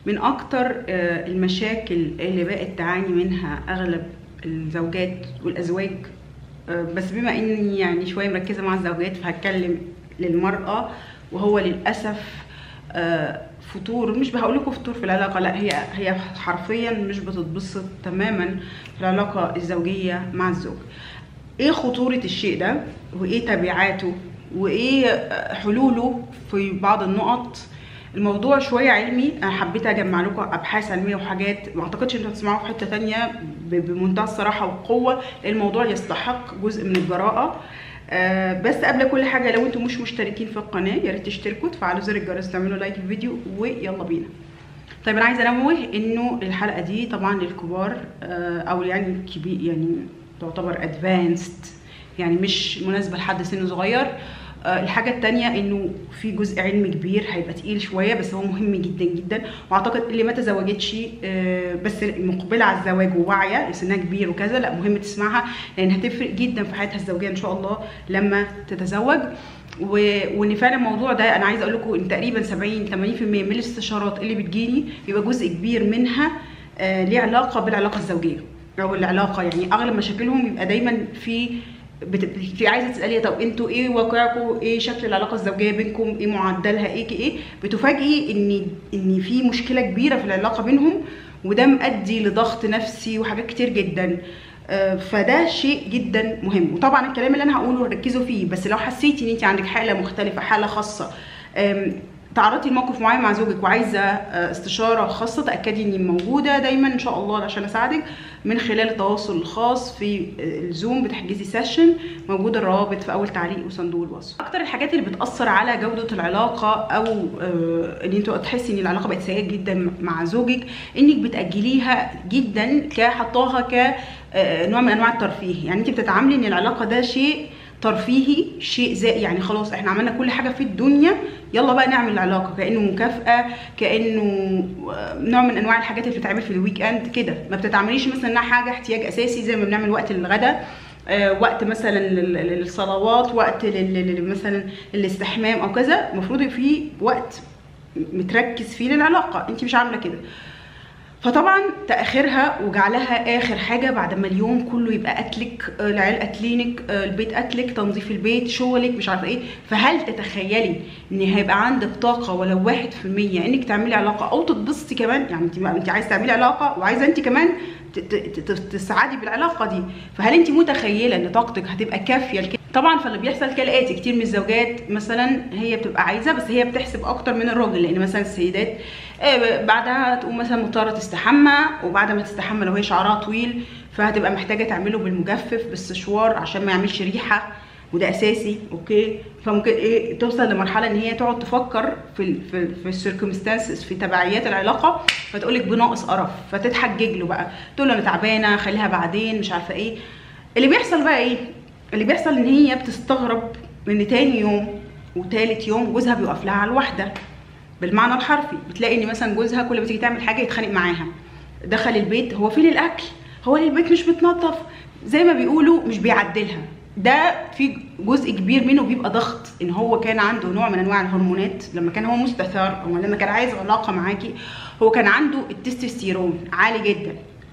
من اكتر آه، المشاكل اللي بقت تعاني منها اغلب الزوجات والازواج آه، بس بما اني يعني شويه مركزه مع الزوجات فهتكلم للمراه وهو للاسف آه، فتور مش بقول لكم فتور في العلاقه لا هي هي حرفيا مش بتتبسط تماما في العلاقه الزوجيه مع الزوج ايه خطوره الشيء ده وايه تبعاته وايه آه، حلوله في بعض النقط الموضوع شويه علمي انا حبيت اجمع لكم ابحاث علميه وحاجات ما اعتقدش انتوا هتسمعوه في حته تانية ب- بمنتهى الصراحه والقوه لان الموضوع يستحق جزء من الجراءه آه بس قبل كل حاجه لو انتم مش مشتركين في القناه يا ريت تشتركوا تفعلوا زر الجرس تعملوا لايك للفيديو ويلا بينا طيب انا عايزه انوه انه الحلقه دي طبعا للكبار آه او يعني كبير يعني تعتبر ادفانسد يعني مش مناسبه لحد سن صغير آه، الحاجة التانية انه في جزء علمي كبير هيبقى تقيل شوية بس هو مهم جدا جدا واعتقد اللي ما تزوجتش آه، بس مقبلة على الزواج وواعية سنها كبير وكذا لا مهم تسمعها لان هتفرق جدا في حياتها الزوجية ان شاء الله لما تتزوج و- وان فعلا الموضوع ده انا عايزه اقول لكم ان تقريبا 70 80% من الاستشارات اللي بتجيني بيبقى جزء كبير منها آه، ليه علاقه بالعلاقه الزوجيه او العلاقه يعني اغلب مشاكلهم بيبقى دايما في بت... في عايزه تسالي طب انتوا ايه واقعكم ايه شكل العلاقه الزوجيه بينكم ايه معدلها ايه ايه بتفاجئي ان ان في مشكله كبيره في العلاقه بينهم وده مؤدي لضغط نفسي وحاجات كتير جدا آه، فده شيء جدا مهم وطبعا الكلام اللي انا هقوله ركزوا فيه بس لو حسيتي ان انت عندك حاله مختلفه حاله خاصه آم، تعرضتي لموقف معين مع زوجك وعايزه آه، استشاره خاصه تاكدي اني موجوده دايما ان شاء الله عشان اساعدك من خلال التواصل الخاص في آه، الزوم بتحجزي سيشن موجود الروابط في اول تعليق وصندوق الوصف اكتر الحاجات اللي بتاثر على جوده العلاقه او آه، ان انتوا تحسي ان العلاقه بقت سيئه جدا مع زوجك انك بتاجليها جدا كحطاها ك آه، نوع من انواع الترفيه يعني انت بتتعاملي ان العلاقه ده شيء ترفيهي شيء زي يعني خلاص احنا عملنا كل حاجه في الدنيا يلا بقى نعمل العلاقه كانه مكافاه كانه آه، نوع من انواع الحاجات اللي بتتعمل في الويك اند كده ما بتتعمليش مثلا انها حاجه احتياج اساسي زي ما بنعمل وقت الغداء آه، وقت مثلا لل- لل- للصلوات وقت لل- لل- مثلا الاستحمام او كذا المفروض يبقى في وقت متركز فيه للعلاقه انت مش عامله كده فطبعا تاخيرها وجعلها اخر حاجه بعد ما اليوم كله يبقى اكلك آه، العيال اكلينك آه، البيت اكلك تنظيف البيت شغلك مش عارفه ايه فهل تتخيلي ان هيبقى عندك طاقه ولو واحد في المية انك تعملي علاقه او تتبسطي كمان يعني انت انت عايزه تعملي علاقه وعايزه انت كمان ت- ت- ت- تسعدي بالعلاقه دي فهل انت متخيله ان طاقتك هتبقى كافيه لكده طبعا فاللي بيحصل كالاتي كتير من الزوجات مثلا هي بتبقى عايزه بس هي بتحسب اكتر من الراجل لان مثلا السيدات آه، بعدها تقوم مثلا مضطره تستحمى وبعد ما تستحمى لو هي شعرها طويل فهتبقى محتاجه تعمله بالمجفف بالسشوار عشان ما يعملش ريحه وده اساسي اوكي فممكن ايه توصل لمرحله ان هي تقعد تفكر في ال في ال في السيركمستانسز في تبعيات العلاقه فتقول لك بناقص قرف فتتحجج له بقى تقول له انا تعبانه خليها بعدين مش عارفه ايه اللي بيحصل بقى ايه اللي بيحصل ان هي بتستغرب ان تاني يوم وتالت يوم جوزها بيقف لها على الواحده بالمعنى الحرفي بتلاقي ان مثلا جوزها كل ما تيجي تعمل حاجه يتخانق معاها دخل البيت هو فين الاكل هو ليه البيت مش متنظف زي ما بيقولوا مش بيعدلها ده في جزء كبير منه بيبقى ضغط ان هو كان عنده نوع من انواع الهرمونات لما كان هو مستثار او لما كان عايز علاقه معاكي هو كان عنده التستوستيرون عالي جدا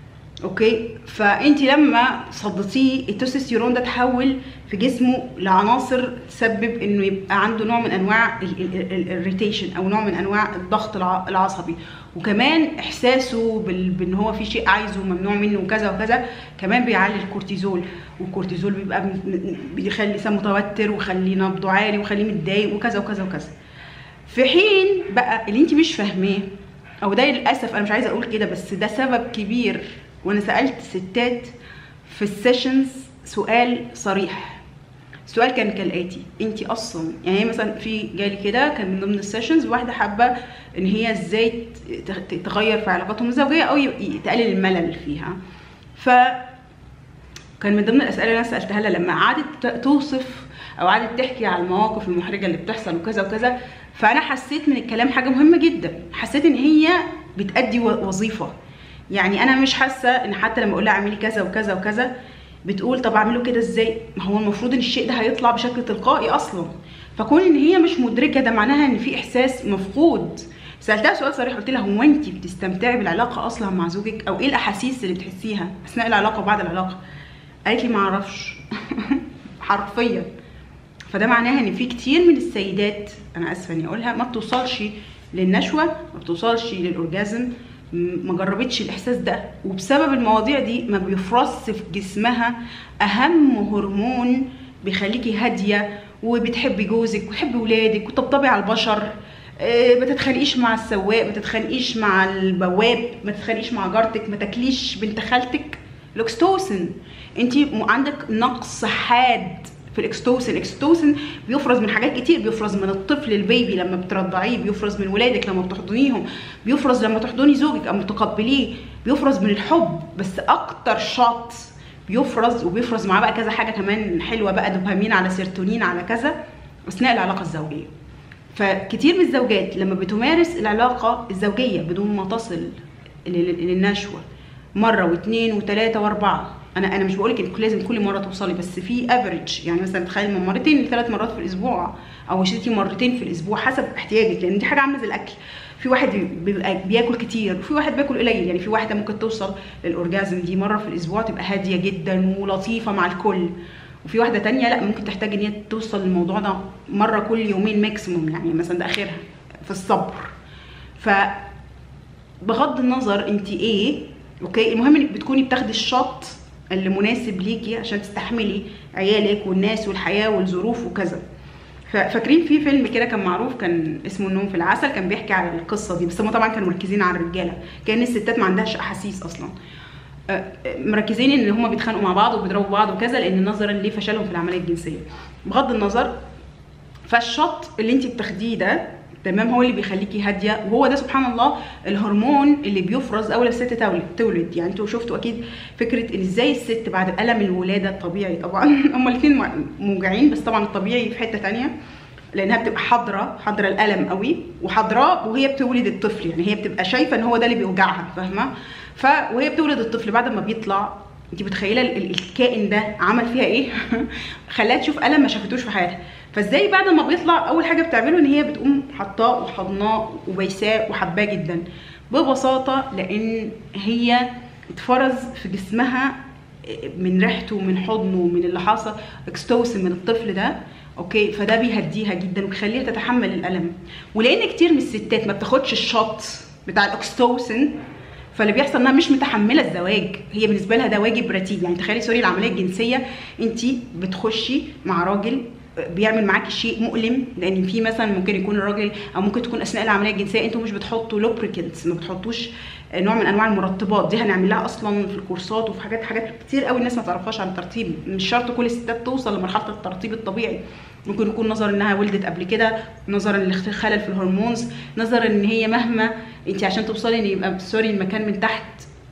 اوكي فانت لما صدتيه التستوستيرون ده تحول في جسمه لعناصر تسبب انه يبقى عنده نوع من انواع الريتيشن او نوع من انواع الضغط الع- العصبي وكمان احساسه بال- بان هو في شيء عايزه وممنوع منه وكذا وكذا كمان بيعلي الكورتيزول والكورتيزول بيبقى م- م- بيخلي الانسان متوتر ويخليه نبضه عالي ويخليه متضايق وكذا وكذا وكذا في حين بقى اللي انت مش فاهماه او ده للاسف انا مش عايزه اقول كده بس ده سبب كبير وانا سالت ستات في السيشنز سؤال صريح السؤال كان كالاتي انت اصلا يعني هي مثلا في جالي كده كان من ضمن السيشنز واحده حابه ان هي ازاي ت- ت- تغير في علاقاتهم الزوجيه او ي- تقلل الملل فيها ف كان من ضمن الاسئله اللي انا سالتها لها لما قعدت ت- توصف او قعدت تحكي على المواقف المحرجه اللي بتحصل وكذا وكذا فانا حسيت من الكلام حاجه مهمه جدا حسيت ان هي بتأدي و- وظيفه يعني انا مش حاسه ان حتى لما اقول لها اعملي كذا وكذا وكذا بتقول طب اعمله كده ازاي ما هو المفروض ان الشيء ده هيطلع بشكل تلقائي اصلا فكون ان هي مش مدركه ده معناها ان في احساس مفقود سالتها سؤال صريح قلت لها هو انت بتستمتعي بالعلاقه اصلا مع زوجك او ايه الاحاسيس اللي بتحسيها اثناء العلاقه وبعد العلاقه قالت لي ما اعرفش حرفيا فده معناها ان في كتير من السيدات انا اسفه اني اقولها ما بتوصلش للنشوه ما بتوصلش للاورجازم م- ما جربتش الاحساس ده وبسبب المواضيع دي ما بيفرز في جسمها اهم هرمون بيخليكي هاديه وبتحبي جوزك وتحبي ولادك وتطبطبي على البشر آه، ما تتخانقيش مع السواق ما تتخانقيش مع البواب ما تتخانقيش مع جارتك ما تاكليش بنت خالتك الاكستوسن انت عندك نقص حاد في الاكستوسن الاكستوسن بيفرز من حاجات كتير بيفرز من الطفل البيبي لما بترضعيه بيفرز من ولادك لما بتحضنيهم بيفرز لما تحضني زوجك او تقبليه بيفرز من الحب بس اكتر شط بيفرز وبيفرز معاه بقى كذا حاجه كمان حلوه بقى دوبامين على سيرتونين على كذا اثناء العلاقه الزوجيه فكتير من الزوجات لما بتمارس العلاقه الزوجيه بدون ما تصل لل- للنشوه مره واثنين وثلاثه واربعه انا انا مش بقولك انك لازم كل مره توصلي بس في افريج يعني مثلا تخيل من مرتين لثلاث مرات في الاسبوع او شتي مرتين في الاسبوع حسب احتياجك لان دي حاجه عامله زي الاكل في واحد بيبقى بياكل كتير وفي واحد بياكل قليل يعني في واحده ممكن توصل للاورجازم دي مره في الاسبوع تبقى هاديه جدا ولطيفه مع الكل وفي واحده تانية لا ممكن تحتاج ان هي توصل للموضوع ده مره كل يومين ماكسيموم يعني مثلا ده اخرها في الصبر ف بغض النظر انت ايه اوكي المهم انك بتكوني بتاخدي الشط اللي مناسب ليكي عشان تستحملي عيالك والناس والحياه والظروف وكذا ففاكرين في فيلم كده كان معروف كان اسمه النوم في العسل كان بيحكي على القصه دي بس هم طبعا كانوا مركزين على الرجاله كان الستات ما عندهاش احاسيس اصلا آه، مركزين ان هم بيتخانقوا مع بعض وبيضربوا بعض وكذا لان نظرا لفشلهم في العمليه الجنسيه بغض النظر فالشط اللي انت بتاخديه ده تمام هو اللي بيخليكي هاديه وهو ده سبحان الله الهرمون اللي بيفرز اول الست تولد تولد يعني انتوا شفتوا اكيد فكره ان ازاي الست بعد الم الولاده الطبيعي طبعا هما الاثنين موجعين بس طبعا الطبيعي في حته تانية لانها بتبقى حاضره حاضره الالم قوي وحاضراه وهي بتولد الطفل يعني هي بتبقى شايفه ان هو ده اللي بيوجعها فاهمه ف وهي بتولد الطفل بعد ما بيطلع انت متخيله ال- ال- الكائن ده عمل فيها ايه خلاها تشوف الم ما شافتوش في حياتها فازاي بعد ما بيطلع اول حاجه بتعمله ان هي بتقوم حطاه وحضناه وبيساه وحباه جدا ببساطه لان هي اتفرز في جسمها من ريحته ومن حضنه ومن اللي حصل اكستوسن من الطفل ده اوكي فده بيهديها جدا وبيخليها تتحمل الالم ولان كتير من الستات ما بتاخدش الشوت بتاع الاكستوسن فاللي بيحصل انها مش متحمله الزواج هي بالنسبه لها ده واجب رتيب يعني تخيلي سوري العمليه الجنسيه انت بتخشي مع راجل بيعمل معاكي شيء مؤلم لان في مثلا ممكن يكون الراجل او ممكن تكون اثناء العمليه الجنسيه انتوا مش بتحطوا لوبريكنتس ما بتحطوش نوع من انواع المرطبات دي هنعمل لها اصلا في الكورسات وفي حاجات حاجات كتير قوي الناس ما تعرفهاش عن الترطيب مش شرط كل الستات توصل لمرحله الترطيب الطبيعي ممكن يكون نظرا انها ولدت قبل كده نظرا لخلل في الهرمونز نظرا ان هي مهما انت عشان توصلي ان يبقى سوري المكان من تحت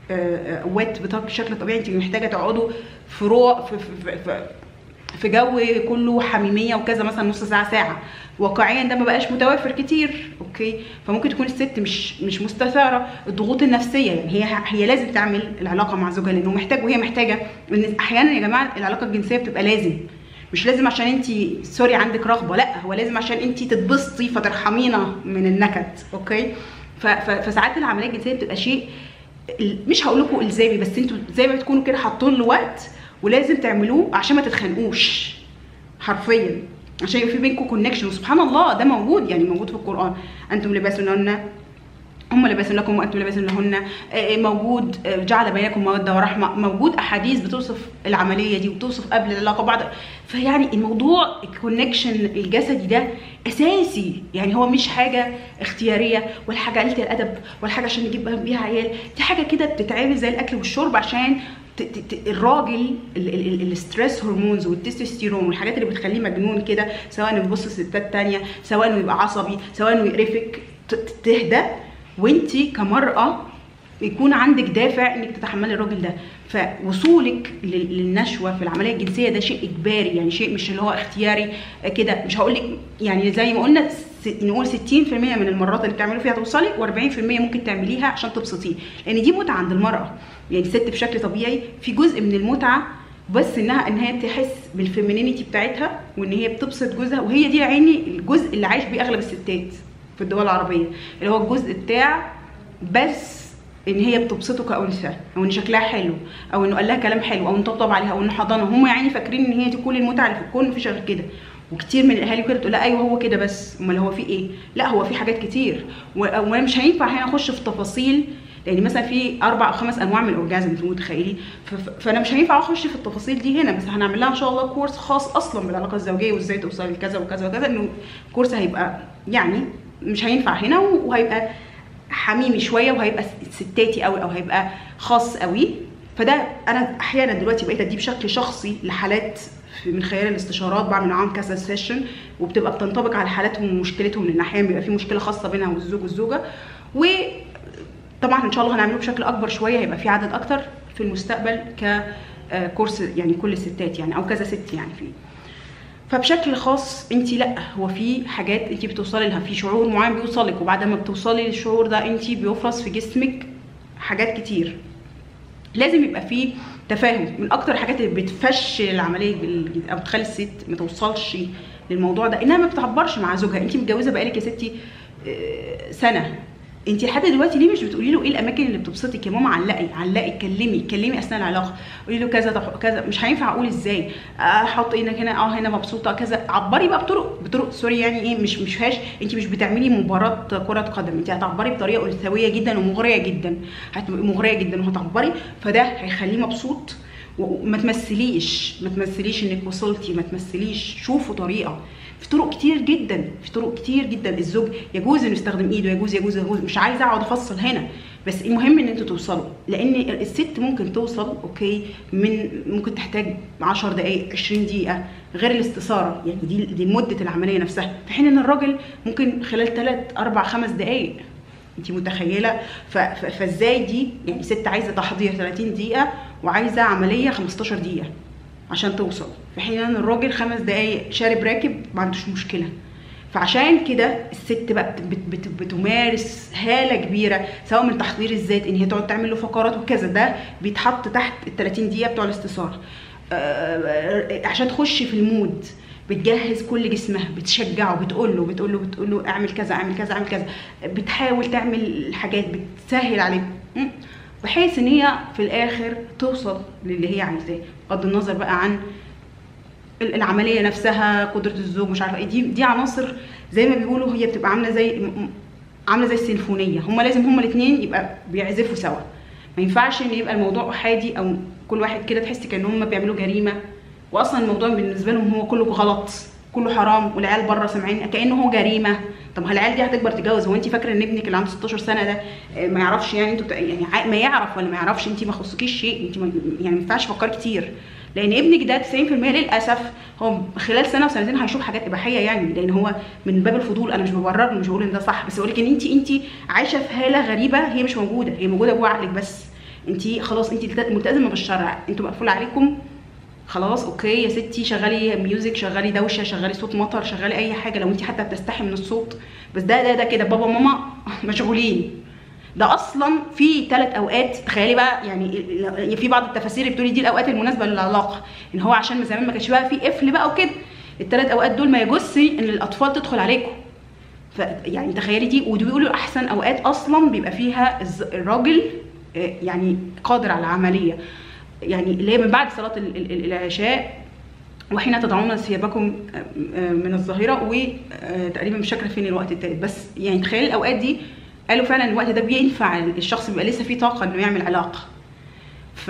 ويت بشكل طبيعي انت محتاجه تقعدوا في رو في, في, في, في جو كله حميميه وكذا مثلا نص ساعه ساعه واقعيا ده ما بقاش متوافر كتير اوكي فممكن تكون الست مش مش مستثاره الضغوط النفسيه يعني هي هي لازم تعمل العلاقه مع زوجها لانه محتاج وهي محتاجه ان احيانا يا جماعه العلاقه الجنسيه بتبقى لازم مش لازم عشان انت سوري عندك رغبه لا هو لازم عشان انت تتبسطي فترحمينا من النكد اوكي فساعات العمليه الجنسيه بتبقى شيء مش هقول لكم الزامي بس انتوا زي ما بتكونوا كده حاطين له وقت ولازم تعملوه عشان ما تتخانقوش حرفيا عشان يبقى في بينكم كونكشن وسبحان الله ده موجود يعني موجود في القران انتم لباس لهن هم لباس لكم وانتم لباس لهن موجود جعل بينكم موده ورحمه موجود احاديث بتوصف العمليه دي وبتوصف قبل العلاقه بعد فيعني الموضوع الكونكشن الجسدي ده اساسي يعني هو مش حاجه اختياريه ولا حاجه قله الادب ولا حاجه عشان نجيب بيها عيال دي حاجه كده بتتعمل زي الاكل والشرب عشان الراجل الستريس هرمونز والتستوستيرون والحاجات اللي بتخليه مجنون كده سواء انه يبص لستات تانية سواء انه يبقى عصبي سواء انه يقرفك تهدى وانت كمراه يكون عندك دافع انك تتحملي الراجل ده فوصولك للنشوه في العمليه الجنسيه ده شيء اجباري يعني شيء مش اللي هو اختياري كده مش هقول لك يعني زي ما قلنا نقول 60% من المرات اللي بتعملوا فيها توصلي و40% ممكن تعمليها عشان تبسطيه لان دي متعه عند المراه يعني الست بشكل طبيعي في جزء من المتعه بس انها ان هي تحس بالفيمينينيتي بتاعتها وان هي بتبسط جوزها وهي دي يا عيني الجزء اللي عايش بيه اغلب الستات في الدول العربيه اللي هو الجزء بتاع بس ان هي بتبسطه كانثى او ان شكلها حلو او انه قال لها كلام حلو او انه طبطب عليها او انه حضنها هم يعني فاكرين ان هي دي كل المتعه اللي في الكون مفيش غير كده وكتير من الاهالي كده تقول لا ايوه هو كده بس امال هو في ايه لا هو في حاجات كتير و- وانا مش هينفع هنا اخش في تفاصيل لان مثلا في اربع او خمس انواع من الاورجازم انتوا متخيلين ف- ف- فانا مش هينفع اخش في التفاصيل دي هنا بس هنعمل لها ان شاء الله كورس خاص اصلا بالعلاقه الزوجيه وازاي توصل لكذا وكذا وكذا انه كورس هيبقى يعني مش هينفع هنا وهيبقى حميمي شويه وهيبقى ستاتي قوي او هيبقى خاص قوي فده انا احيانا دلوقتي بقيت اديه بشكل شخصي لحالات في- من خلال الاستشارات بعمل معاهم كذا سيشن وبتبقى بتنطبق على حالاتهم ومشكلتهم لان احيانا بيبقى في مشكله خاصه بينها والزوج والزوجه وطبعا ان شاء الله هنعمله بشكل اكبر شويه هيبقى في عدد اكتر في المستقبل ككورس يعني كل الستات يعني او كذا ست يعني فيه فبشكل خاص انت لا هو في حاجات انت بتوصلي لها في شعور معين بيوصلك وبعد ما بتوصلي للشعور ده انت بيفرز في جسمك حاجات كتير لازم يبقى في تفاهم من اكتر الحاجات اللي بتفشل العمليه بال- او بتخلي الست ما توصلش للموضوع ده انها ما بتعبرش مع زوجها انت متجوزه بقالك يا ستي آه، سنه انت لحد دلوقتي ليه مش بتقولي له ايه الاماكن اللي بتبسطك يا ماما علقي علقي اتكلمي اتكلمي اثناء العلاقه قولي له كذا طب كذا مش هينفع اقول ازاي احط ايدك هنا اه هنا مبسوطه كذا عبري بقى بطرق بطرق سوري يعني ايه مش مش فيهاش انت مش بتعملي مباراه كره قدم انت هتعبري بطريقه انثويه جدا ومغريه جدا هتبقي مغريه جدا وهتعبري فده هيخليه مبسوط وما تمثليش ما تمثليش انك وصلتي ما تمثليش شوفوا طريقه في طرق كتير جدا في طرق كتير جدا الزوج يجوز انه يستخدم ايده يجوز يجوز يجوز مش عايزه اقعد افصل هنا بس المهم ان انتوا توصلوا لان الست ممكن توصل اوكي من ممكن تحتاج 10 دقائق 20 دقيقه غير الاستثاره يعني دي دي مده العمليه نفسها في حين ان الراجل ممكن خلال 3 4 5 دقائق انت متخيله ف- ف- فازاي دي يعني ست عايزه تحضير 30 دقيقه وعايزه عمليه 15 دقيقه عشان توصل في حين ان الراجل خمس دقايق شارب راكب ما عندوش مشكله فعشان كده الست بقى بت بت بتمارس هاله كبيره سواء من تحضير الذات ان هي تقعد تعمل له فقرات وكذا ده بيتحط تحت ال 30 دقيقه بتوع الاستثاره آه، عشان تخش في المود بتجهز كل جسمها بتشجعه بتقول له بتقول له بتقول له اعمل كذا اعمل كذا اعمل كذا بتحاول تعمل حاجات بتسهل عليه م? بحيث ان هي في الاخر توصل للي هي عايزاه بغض النظر بقى عن ال- العمليه نفسها قدره الزوج مش عارفه ايه دي دي عناصر زي ما بيقولوا هي بتبقى عامله زي م- م- عامله زي السيمفونيه هما لازم هما الاثنين يبقى بيعزفوا سوا ما ينفعش ان يبقى الموضوع احادي او كل واحد كده تحس كان هما بيعملوا جريمه واصلا الموضوع بالنسبه لهم هو كله غلط كله حرام والعيال بره سامعين كانه هو جريمه طب ما العيال دي هتكبر تتجوز هو انت فاكره ان ابنك اللي عنده 16 سنه ده آه، ما يعرفش يعني انتوا بت- يعني ع- ما يعرف ولا ما يعرفش انت ما يخصكيش شيء انت ما- يعني ما ينفعش تفكري كتير لان ابنك ده 90% للاسف هو خلال سنه وسنتين هيشوف حاجات اباحيه يعني لان هو من باب الفضول انا مش ببرر مش بقول ان ده صح بس بقول لك ان انت انت عايشه في هاله غريبه هي مش موجوده هي موجوده جوه عقلك بس انت خلاص انت ملتزمه بالشرع انتوا مقفول عليكم خلاص اوكي يا ستي شغلي ميوزك شغلي دوشه شغلي صوت مطر شغلي اي حاجه لو انت حتى بتستحي من الصوت بس ده ده ده كده بابا وماما مشغولين ده اصلا في ثلاث اوقات تخيلي بقى يعني ال- ال- في بعض التفاسير بتقولي دي الاوقات المناسبه للعلاقه ان هو عشان من زمان ما كانش بقى في قفل بقى وكده الثلاث اوقات دول ما يجوزش ان الاطفال تدخل عليكم ف يعني تخيلي دي ودي بيقولوا احسن اوقات اصلا بيبقى فيها الز- الراجل آه، يعني قادر على العمليه يعني اللي هي من بعد صلاه ال- ال- ال- العشاء وحين تضعون ثيابكم آه، آه، من الظهيره وتقريبا مش فاكره فين الوقت التالت بس يعني تخيلي الاوقات دي قالوا فعلا الوقت ده بينفع الشخص بيبقى لسه فيه طاقه انه يعمل علاقه ف...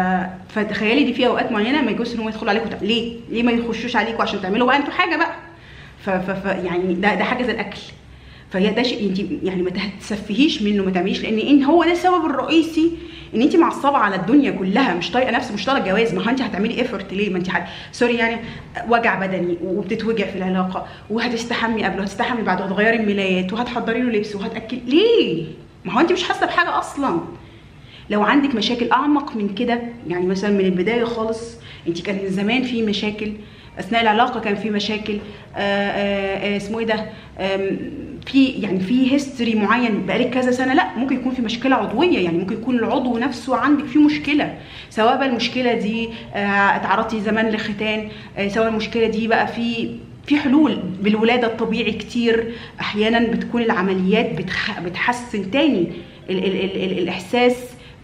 فتخيلي دي في اوقات معينه ما يجوز ان هم يدخلوا عليكم ليه؟ ليه ما يخشوش عليكم عشان تعملوا بقى انتوا حاجه بقى ف... ف... ف... يعني ده ده حاجه زي الاكل فهي ده شيء انت يعني ما تسفهيش منه ما تعمليش لان ان هو ده السبب الرئيسي ان انت معصبه على الدنيا كلها مش طايقه نفسك مش طايقه الجواز ما هو انت هتعملي ايفورت ليه ما انت حد... سوري يعني وجع بدني وبتتوجع في العلاقه وهتستحمي قبل وهتستحمي بعد وهتغيري الملايات وهتحضري له لبس وهتاكل ليه ما هو انت مش حاسه بحاجه اصلا لو عندك مشاكل اعمق من كده يعني مثلا من البدايه خالص انت كان من زمان في مشاكل اثناء العلاقه كان في مشاكل آه، آه، آه، اسمه ايه ده آم، في يعني في هيستوري معين بقالك كذا سنه لا ممكن يكون في مشكله عضويه يعني ممكن يكون العضو نفسه عندك فيه مشكله سواء بقى المشكله دي آه، اتعرضتي زمان لختان آه، سواء المشكله دي بقى في في حلول بالولاده الطبيعي كتير احيانا بتكون العمليات بتخ... بتحسن تاني ال... ال... ال... ال... الاحساس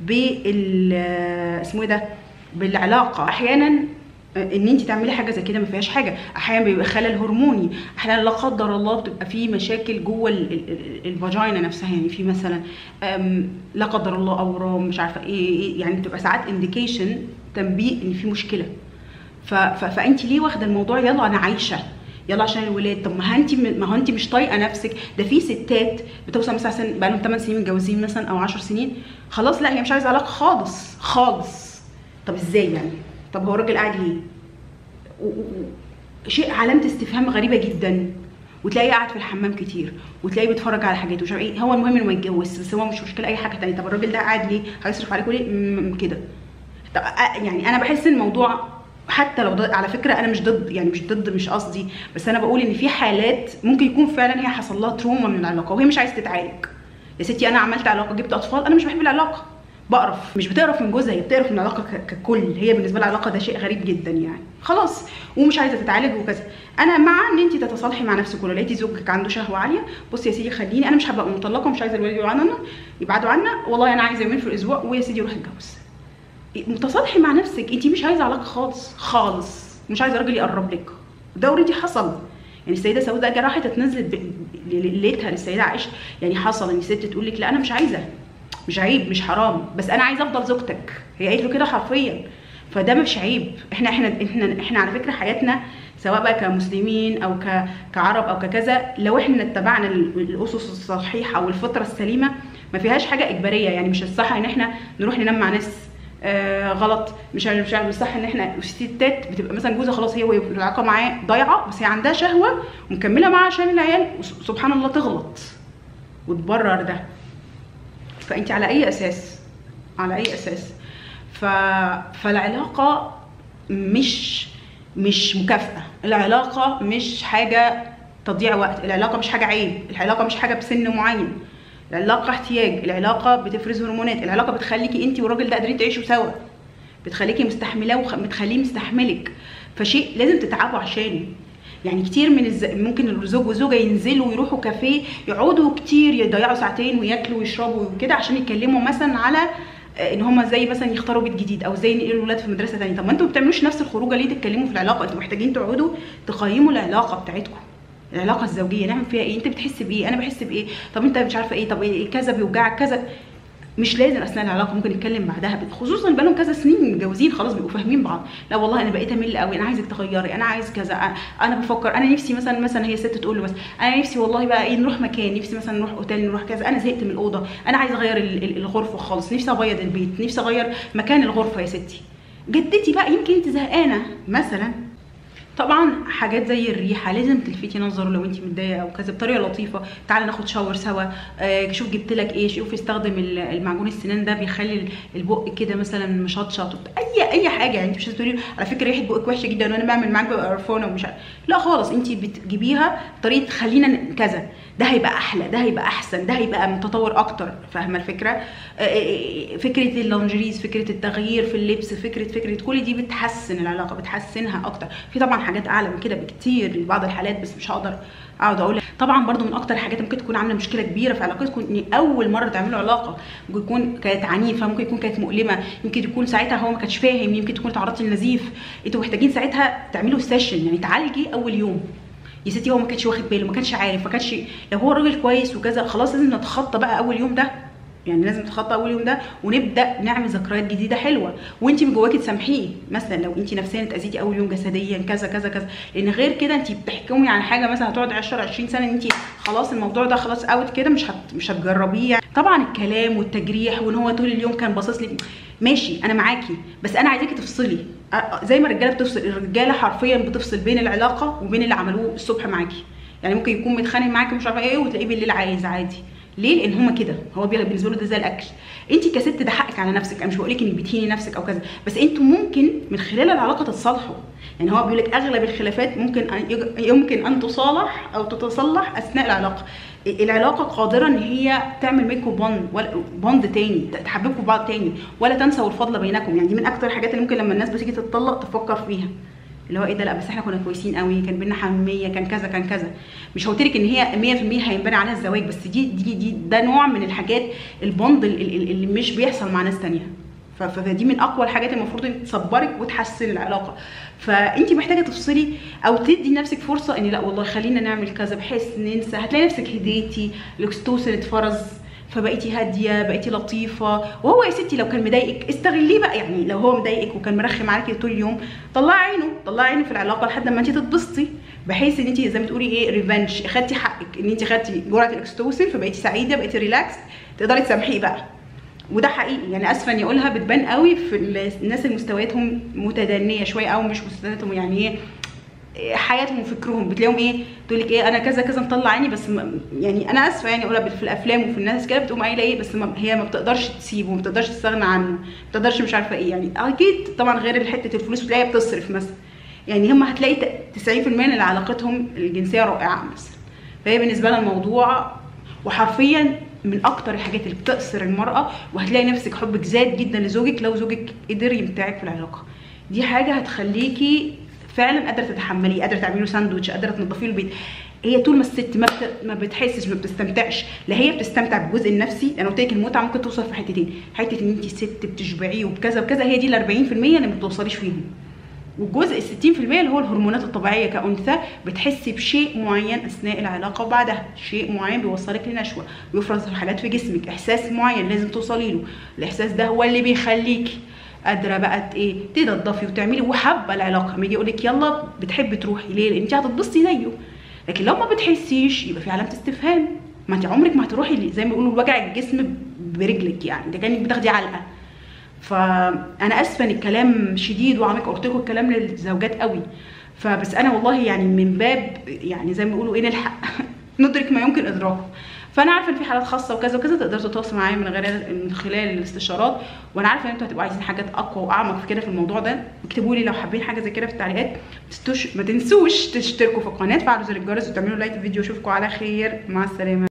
بال اسمه ايه ده بالعلاقه احيانا ان انت تعملي حاجه زي كده ما فيهاش حاجه احيانا بيبقى خلل هرموني احيانا لا قدر الله بتبقى في مشاكل جوه ال- ال- ال- الفاجينا نفسها يعني في مثلا أم، لا قدر الله اورام مش عارفه ايه إيه، يعني بتبقى ساعات انديكيشن تنبيه ان في مشكله ف... ف... فانت ليه واخده الموضوع يلا انا عايشه يلا عشان الولاد طب ما انت ما هو انت مش طايقه نفسك ده في ستات بتوصل مثلا سن بقى لهم 8 سنين متجوزين مثلا او 10 سنين خلاص لا هي مش عايزه علاقه خالص خالص طب ازاي يعني طب هو الراجل قاعد ليه و- و- و- شيء علامه استفهام غريبه جدا وتلاقيه قاعد في الحمام كتير وتلاقيه بيتفرج على حاجات ومش عارف ايه هو المهم انه ما يتجوز بس هو مش مشكله اي حاجه تانية طب الراجل ده قاعد ليه هيصرف عليكم ليه م- م- كده طب أ- يعني انا بحس ان الموضوع حتى لو ضد على فكره انا مش ضد يعني مش ضد مش قصدي بس انا بقول ان في حالات ممكن يكون فعلا هي حصل لها تروما من العلاقه وهي مش عايزه تتعالج يا ستي انا عملت علاقه جبت اطفال انا مش بحب العلاقه بقرف مش بتقرف من جوزها هي بتقرف من العلاقه ك- ككل هي بالنسبه لها العلاقه ده شيء غريب جدا يعني خلاص ومش عايزه تتعالج وكذا انا مع ان انت تتصالحي مع نفسك ولو لقيتي زوجك عنده شهوه عاليه بصي يا سيدي خليني انا مش هبقى مطلقه ومش عايزه الولاد يبعدوا عنا يبعدوا عنا والله انا عايزه يومين في الاسبوع ويا سيدي روح اتجوز متصالحي مع نفسك انت مش عايزه علاقه خالص خالص مش عايزه راجل يقرب لك ده اوريدي حصل يعني السيده سوداء جا راحت اتنزلت ب- ليلتها للسيده عائشه يعني حصل ان ست تقول لك لا انا مش عايزه مش عيب مش حرام بس انا عايزه افضل زوجتك هي قالت له كده حرفيا فده مش عيب احنا احنا احنا احنا على فكره حياتنا سواء بقى كمسلمين او ك- كعرب او ككذا لو احنا اتبعنا ال- الاسس الصحيحه والفطره السليمه ما فيهاش حاجه اجباريه يعني مش الصح ان احنا نروح ننام مع ناس آه غلط مش عارف مش عارف مش صح ان احنا الستات بتبقى مثلا جوزها خلاص هي العلاقه معاه ضايعه بس هي عندها شهوه ومكمله معاه عشان العيال وسبحان الله تغلط وتبرر ده فانت على اي اساس على اي اساس ف... فالعلاقه مش مش مكافاه العلاقه مش حاجه تضييع وقت العلاقه مش حاجه عيب العلاقه مش حاجه بسن معين العلاقه احتياج العلاقه بتفرز هرمونات العلاقه بتخليكي انت والراجل ده قادرين تعيشوا سوا بتخليكي مستحملاه وبتخليه مستحملك فشيء لازم تتعبوا عشانه يعني كتير من الز... ممكن الزوج والزوجه ينزلوا ويروحوا كافيه يقعدوا كتير يضيعوا ساعتين وياكلوا ويشربوا وكده عشان يتكلموا مثلا على آه، ان هم ازاي مثلا يختاروا بيت جديد او ازاي ينقلوا الولاد في مدرسه ثانيه طب ما انتوا ما بتعملوش نفس الخروجه ليه تتكلموا في العلاقه انتوا محتاجين تقعدوا تقيموا العلاقه بتاعتكم العلاقه الزوجيه نعمل فيها ايه انت بتحس بايه انا بحس بايه طب انت مش عارفه ايه طب إيه كذا بيوجعك كذا مش لازم اثناء العلاقه ممكن نتكلم بعدها خصوصا بقالهم كذا سنين متجوزين خلاص بيبقوا فاهمين بعض لا والله انا بقيت امل قوي انا عايزك تغيري انا عايز كذا أ- انا بفكر انا نفسي مثلا مثلا هي ست تقول له بس انا نفسي والله بقى ايه نروح مكان نفسي مثلا نروح اوتيل نروح كذا انا زهقت من الاوضه انا عايزه اغير ال- ال- الغرفه خالص نفسي ابيض البيت نفسي اغير مكان الغرفه يا ستي جدتي بقى يمكن انت زهقانه مثلا طبعا حاجات زي الريحه لازم تلفتي نظره لو انت متضايقه او كذا بطريقه لطيفه تعالى ناخد شاور سوا آه شوف جبت لك ايه شوف استخدم ال- المعجون السنان ده بيخلي البق كده مثلا مشطشط اي اي حاجه يعني انت مش هتقولي على فكره ريحه بقك وحشه جدا وانا بعمل معاك بقى قرفانه ومش عارف لا خالص انت بتجيبيها بطريقه خلينا ن- كذا ده هيبقى احلى ده هيبقى احسن ده هيبقى متطور اكتر فاهمه الفكره آه، آه، فكره اللونجريز فكره التغيير في اللبس فكره فكره كل دي بتحسن العلاقه بتحسنها اكتر في طبعا حاجات اعلى من كده بكتير لبعض الحالات بس مش هقدر اقعد اقول طبعا برضو من اكتر الحاجات ممكن تكون عامله مشكله كبيره في علاقتكم ان اول مره تعملوا علاقه ممكن يكون كانت عنيفه ممكن يكون كانت مؤلمه يمكن يكون ساعتها هو ما كانش فاهم يمكن تكون تعرضتي للنزيف انتوا محتاجين ساعتها تعملوا سيشن يعني تعالجي اول يوم يا ستي هو ما كانش واخد باله ما كانش عارف ما كانش لو هو راجل كويس وكذا خلاص لازم نتخطى بقى اول يوم ده يعني لازم نتخطى اول يوم ده ونبدا نعمل ذكريات جديده حلوه وانت من جواكي تسامحيه مثلا لو انت نفسيا اتاذيتي اول يوم جسديا كذا كذا كذا لان غير كده انت بتحكمي عن حاجه مثلا هتقعد 10 20 سنه ان انت خلاص الموضوع ده خلاص اوت كده مش هت مش هتجربيه يعني. طبعا الكلام والتجريح وان هو طول اليوم كان باصص لي ماشي انا معاكي بس انا عايزاكي تفصلي أ- زي ما الرجاله بتفصل الرجاله حرفيا بتفصل بين العلاقه وبين اللي عملوه الصبح معاكي يعني ممكن يكون متخانق معاكي مش عارفه ايه وتلاقيه بالليل عايز عادي ليه لان هما كده هو بي- بالنسبه له ده زي الاكل انت كست ده حقك على نفسك انا مش بقول لك انك بتهيني نفسك او كذا بس انتوا ممكن من خلال العلاقه تتصالحوا يعني هو بيقول لك اغلب الخلافات ممكن أن يج- يمكن ان تصالح او تتصلح اثناء العلاقه العلاقه قادره ان هي تعمل منكم بوند ولا بوند تاني تحببكم في بعض تاني ولا تنسوا الفضل بينكم يعني دي من اكتر الحاجات اللي ممكن لما الناس بتيجي تتطلق تفكر فيها اللي هو ايه ده لا بس احنا كنا كويسين قوي كان بينا حميميه كان كذا كان كذا مش قلت لك ان هي 100% هينبني عليها الزواج بس دي دي دي ده نوع من الحاجات البوند اللي, اللي مش بيحصل مع ناس تانية ف- فدي من اقوى الحاجات المفروض ان تصبرك وتحسن العلاقه فانت محتاجه تفصلي او تدي لنفسك فرصه ان لا والله خلينا نعمل كذا بحيث ننسى هتلاقي نفسك هديتي الاكستوسن اتفرز فبقيتي هاديه بقيتي لطيفه وهو يا ستي لو كان مضايقك استغليه بقى يعني لو هو مضايقك وكان مرخم عليكي طول اليوم طلعي عينه طلعي عينه في العلاقه لحد ما انت تتبسطي بحيث ان انت زي ما تقولي ايه ريفنج خدتي حقك ان انت خدتي جرعه الاكستوسن فبقيتي سعيده بقيتي ريلاكس تقدري تسامحيه بقى وده حقيقي يعني اسفه اني اقولها بتبان قوي في الناس اللي مستوياتهم متدنيه شويه او مش مستوياتهم يعني ايه حياتهم وفكرهم بتلاقيهم ايه تقول لك ايه انا كذا كذا مطلع عيني بس ما يعني انا اسفه يعني اقولها في الافلام وفي الناس كده بتقوم قايله ايه بس ما هي ما بتقدرش تسيبه ما بتقدرش تستغنى عنه ما بتقدرش مش عارفه ايه يعني اكيد طبعا غير حته الفلوس بتلاقيها بتصرف مثلا يعني هم هتلاقي 90% من علاقتهم الجنسيه رائعه مثلا فهي بالنسبه لها الموضوع وحرفيا من اكتر الحاجات اللي بتأثر المرأة وهتلاقي نفسك حبك زاد جدا لزوجك لو زوجك قدر يمتعك في العلاقة دي حاجة هتخليكي فعلا قادرة تتحمليه قادرة تعملي له ساندوتش قادرة تنظفي له البيت هي طول ما الست ما بت... ما بتحسش ما بتستمتعش لا هي بتستمتع بالجزء النفسي انا قلت لك المتعه ممكن توصل في حتتين حته ان انت ست بتشبعيه وبكذا وكذا هي دي ال 40% اللي ما بتوصليش فيهم والجزء ال 60% اللي هو الهرمونات الطبيعيه كانثى بتحسي بشيء معين اثناء العلاقه وبعدها شيء معين بيوصلك لنشوه بيفرز حاجات في جسمك احساس معين لازم توصلي له الاحساس ده هو اللي بيخليكي قادره بقى ايه تنضفي وتعملي وحابه العلاقه لما يجي يقول لك يلا بتحبي تروحي ليه لان انت هتتبسطي زيه لكن لو ما بتحسيش يبقى في علامه استفهام ما انت عمرك ما هتروحي زي ما بيقولوا وجع الجسم برجلك يعني ده كانك بتاخدي علقه فانا اسفه ان الكلام شديد وعميق قلت لكم الكلام للزوجات قوي فبس انا والله يعني من باب يعني زي ما بيقولوا ايه نلحق ندرك ما يمكن ادراكه فانا عارفه ان في حالات خاصه وكذا وكذا تقدروا تتواصلوا معايا من غير من خلال الاستشارات وانا عارفه ان انتوا هتبقوا عايزين حاجات اقوى واعمق في كده في الموضوع ده اكتبوا لي لو حابين حاجه زي كده في التعليقات ما تنسوش ما تنسوش تشتركوا في القناه تفعلوا زر الجرس وتعملوا لايك الفيديو اشوفكم على خير مع السلامه